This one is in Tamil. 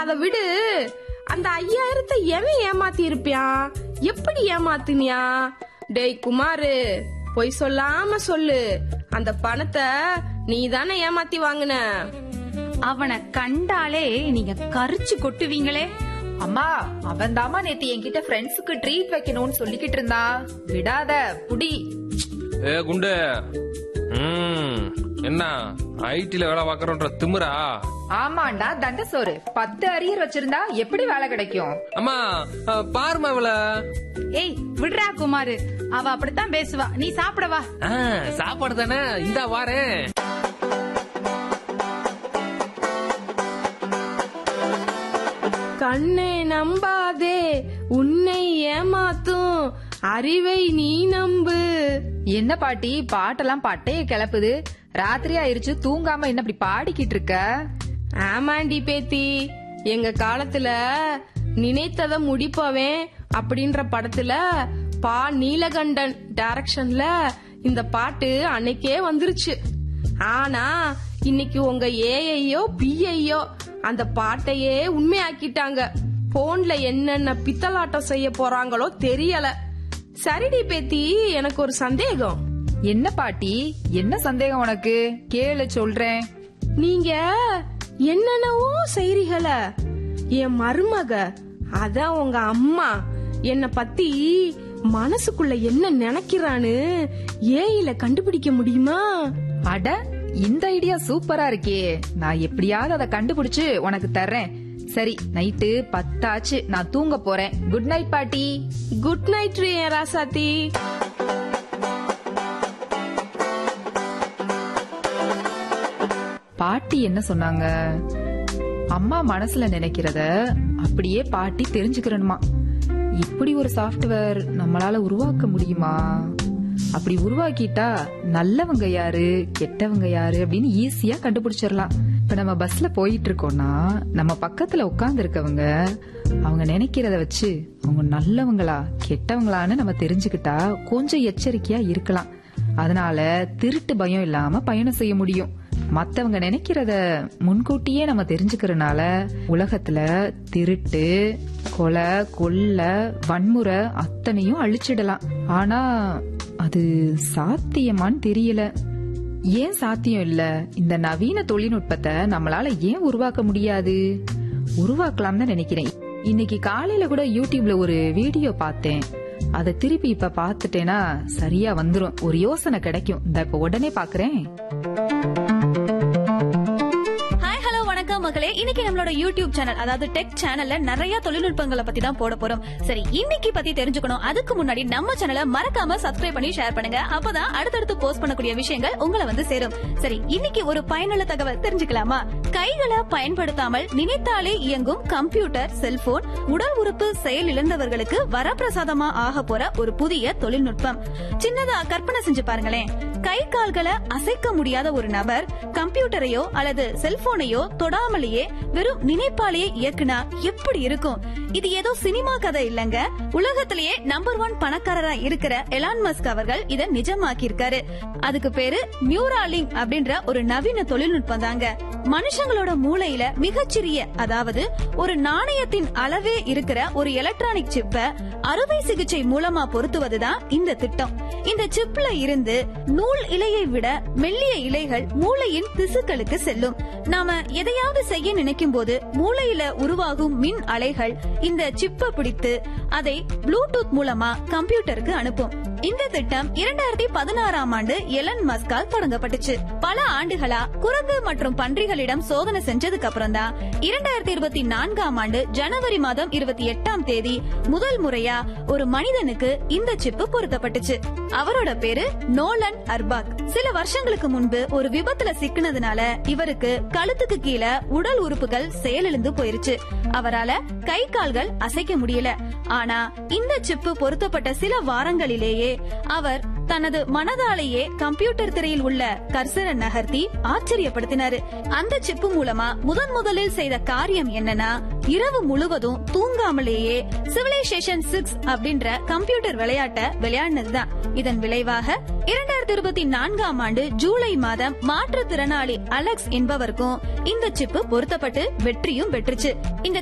அத விடு அந்த ஐயாயிரத்தை எவன் ஏமாத்தி இருப்பியான் எப்படி ஏமாத்துனியா டேய் குமாரு பொய் சொல்லாம சொல்லு அந்த பணத்தை நீ தானே ஏமாத்தி வாங்குன அவனை கண்டாலே நீங்க கரிச்சு கொட்டுவீங்களே அம்மா அவன் தாமா நேத்து என்கிட்ட ஃப்ரெண்ட்ஸுக்கு ட்ரீட் வைக்கணும்னு சொல்லிக்கிட்டு இருந்தான் விடாத புடி ஏ குண்டு ம் என்ன ஐடில வேலை பார்க்கறோன்ற திமிரா ஆமாண்டா தண்ட சோறு பத்து அரியர் வச்சிருந்தா எப்படி வேலை கிடைக்கும் அம்மா அஹ், பாரும்மா இவள ஏய் விடுறா குமாரு அவ அப்படித்தான் பேசுவா நீ சாப்பிட வா சாப்பாடு தானே இந்தா வாரேன் கண்ணை நம்பாதே உன்னை ஏமாத்தும் அறிவை நீ நம்பு என்ன பாட்டி பாட்டெல்லாம் பட்டைய கிளப்புது ராத்திரி ஆயிருச்சு தூங்காம என்ன இப்படி பாடிக்கிட்டு இருக்க ஆமாண்டி பேத்தி எங்க காலத்துல நினைத்தத முடிப்பவன் அப்படின்ற படத்துல பா நீலகண்டன் டைரக்ஷன்ல இந்த பாட்டு அன்னைக்கே வந்துருச்சு ஆனா இன்னைக்கு உங்க ஏஐயோ பிஐயோ அந்த பாட்டையே உண்மையாக்கிட்டாங்க போன்ல என்னென்ன பித்தலாட்டம் செய்ய போறாங்களோ தெரியல சரிடி பேத்தி எனக்கு ஒரு சந்தேகம் என்ன பாட்டி என்ன சந்தேகம் உனக்கு கேளு சொல்றேன் நீங்க என்னென்னவோ செய்றீங்கள என் மருமக அதான் உங்க அம்மா என்ன பத்தி மனசுக்குள்ள என்ன நினைக்கிறான்னு ஏயில கண்டுபிடிக்க முடியுமா அட இந்த ஐடியா சூப்பரா இருக்கே நான் எப்படியாவது அதை கண்டுபிடிச்சு உனக்கு தர்றேன் சரி நைட்டு பத்தாச்சு நான் தூங்க போறேன் குட் நைட் பாட்டி குட் நைட் ராசாத்தி பாட்டி என்ன சொன்னாங்க அம்மா மனசுல நினைக்கிறத அப்படியே பாட்டி தெரிஞ்சுக்கிறணுமா இப்படி ஒரு சாஃப்ட்வேர் நம்மளால உருவாக்க முடியுமா அப்படி உருவாக்கிட்டா நல்லவங்க யாரு கெட்டவங்க யாரு அப்படின்னு ஈஸியா கண்டுபிடிச்சிடலாம் இப்ப நம்ம பஸ்ல போயிட்டு இருக்கோம்னா நம்ம பக்கத்துல உட்கார்ந்து இருக்கவங்க அவங்க நினைக்கிறத வச்சு அவங்க நல்லவங்களா கெட்டவங்களான்னு நம்ம தெரிஞ்சுக்கிட்டா கொஞ்சம் எச்சரிக்கையா இருக்கலாம் அதனால திருட்டு பயம் இல்லாம பயணம் செய்ய முடியும் மத்தவங்க நினைக்கிறத முன்கூட்டியே நம்ம தெரிஞ்சுக்கிறனால உலகத்துல திருட்டு கொலை கொள்ளை வன்முறை அத்தனையும் அழிச்சிடலாம் ஆனா அது சாத்தியமான்னு தெரியல ஏன் சாத்தியம் இல்ல இந்த நவீன தொழில்நுட்பத்தை நம்மளால ஏன் உருவாக்க முடியாது உருவாக்கலாம் தான் நினைக்கிறேன் இன்னைக்கு காலையில கூட யூடியூப்ல ஒரு வீடியோ பார்த்தேன் அதை திருப்பி இப்ப பார்த்துட்டேனா சரியா வந்துரும் ஒரு யோசனை கிடைக்கும் இந்த இப்ப உடனே பாக்குறேன் ஹாய் ஹலோ வணக்கம் மக்களே இன்னைக்கு நம்மளோட யூடியூப் சேனல் அதாவது டெக் சேனல்ல நிறைய தொழில்நுட்பங்களை பத்தி தான் போட போறோம் சரி இன்னைக்கு பத்தி தெரிஞ்சுக்கணும் அதுக்கு முன்னாடி நம்ம சேனலை மறக்காம சப்ஸ்கிரைப் பண்ணி ஷேர் பண்ணுங்க அப்பதான் அடுத்தடுத்து போஸ்ட் பண்ணக்கூடிய விஷயங்கள் உங்களை வந்து சேரும் சரி இன்னைக்கு ஒரு பயனுள்ள தகவல் தெரிஞ்சுக்கலாமா கைகளை பயன்படுத்தாமல் நினைத்தாலே இயங்கும் கம்ப்யூட்டர் செல்போன் உடல் உறுப்பு செயல் இழந்தவர்களுக்கு வரப்பிரசாதமா ஆக போற ஒரு புதிய தொழில்நுட்பம் சின்னதா கற்பனை செஞ்சு பாருங்களேன் கை கால்களை அசைக்க முடியாத ஒரு நபர் கம்ப்யூட்டரையோ அல்லது செல்போனையோ தொடாமலேயே வெறும் நினைப்பாலேயே இயக்குனா எப்படி இருக்கும் இது ஏதோ சினிமா கதை இல்லங்க உலகத்திலேயே நம்பர் ஒன் பணக்காரரா இருக்கிற எலான் மஸ்க் அவர்கள் இத நிஜமாக்கி இருக்காரு அதுக்கு பேரு நியூராலிங்க் அப்படின்ற ஒரு நவீன தொழில்நுட்பம் தாங்க மனுஷங்களோட மூளையில மிகச்சிறிய அதாவது ஒரு நாணயத்தின் அளவே இருக்கிற ஒரு எலக்ட்ரானிக் சிப்ப அறுவை சிகிச்சை மூலமா பொருத்துவதுதான் இந்த திட்டம் இந்த சிப்ல இருந்து நூல் இலையை விட மெல்லிய இலைகள் மூளையின் திசுக்களுக்கு செல்லும் நாம எதையாவது செய்ய நினைக்கும் போது மூளையில உருவாகும் மின் அலைகள் இந்த சிப்பை பிடித்து அதை ப்ளூடூத் மூலமா கம்ப்யூட்டருக்கு அனுப்பும் இந்த திட்டம் இரண்டாயிரத்தி பதினாறாம் ஆண்டு எலன் மஸ்கால் தொடங்கப்பட்டுச்சு பல ஆண்டுகளா குரங்கு மற்றும் பன்றிகளிடம் சோதனை செஞ்சதுக்கு அப்புறம் தான் இரண்டாயிரத்தி இருபத்தி நான்காம் ஆண்டு ஜனவரி மாதம் இருபத்தி எட்டாம் தேதி முதல் முறையா ஒரு மனிதனுக்கு இந்த சிப்பு பொருத்தப்பட்டுச்சு அவரோட பேரு நோலன் அர்பாக் சில வருஷங்களுக்கு முன்பு ஒரு விபத்துல சிக்கினதுனால இவருக்கு கழுத்துக்கு கீழே உடல் உறுப்புகள் செயலிழந்து போயிருச்சு அவரால கை கால்கள் அசைக்க முடியல ஆனா இந்த சிப்பு பொருத்தப்பட்ட சில வாரங்களிலேயே அவர் தனது மனதாலேயே கம்ப்யூட்டர் திரையில் உள்ள கர்சரை நகர்த்தி ஆச்சரியப்படுத்தினாரு அந்த சிப்பு மூலமா முதன் முதலில் செய்த காரியம் என்னன்னா இரவு முழுவதும் தூங்காமலேயே சிவிலைசேஷன் சிக்ஸ் அப்படின்ற கம்ப்யூட்டர் விளையாட்ட விளையாடினதுதான் இதன் விளைவாக இரண்டாயிரத்தி இருபத்தி நான்காம் ஆண்டு ஜூலை மாதம் மாற்றுத்திறனாளி அலெக்ஸ் என்பவருக்கும் இந்த சிப்பு பொருத்தப்பட்டு வெற்றியும் பெற்றுச்சு இந்த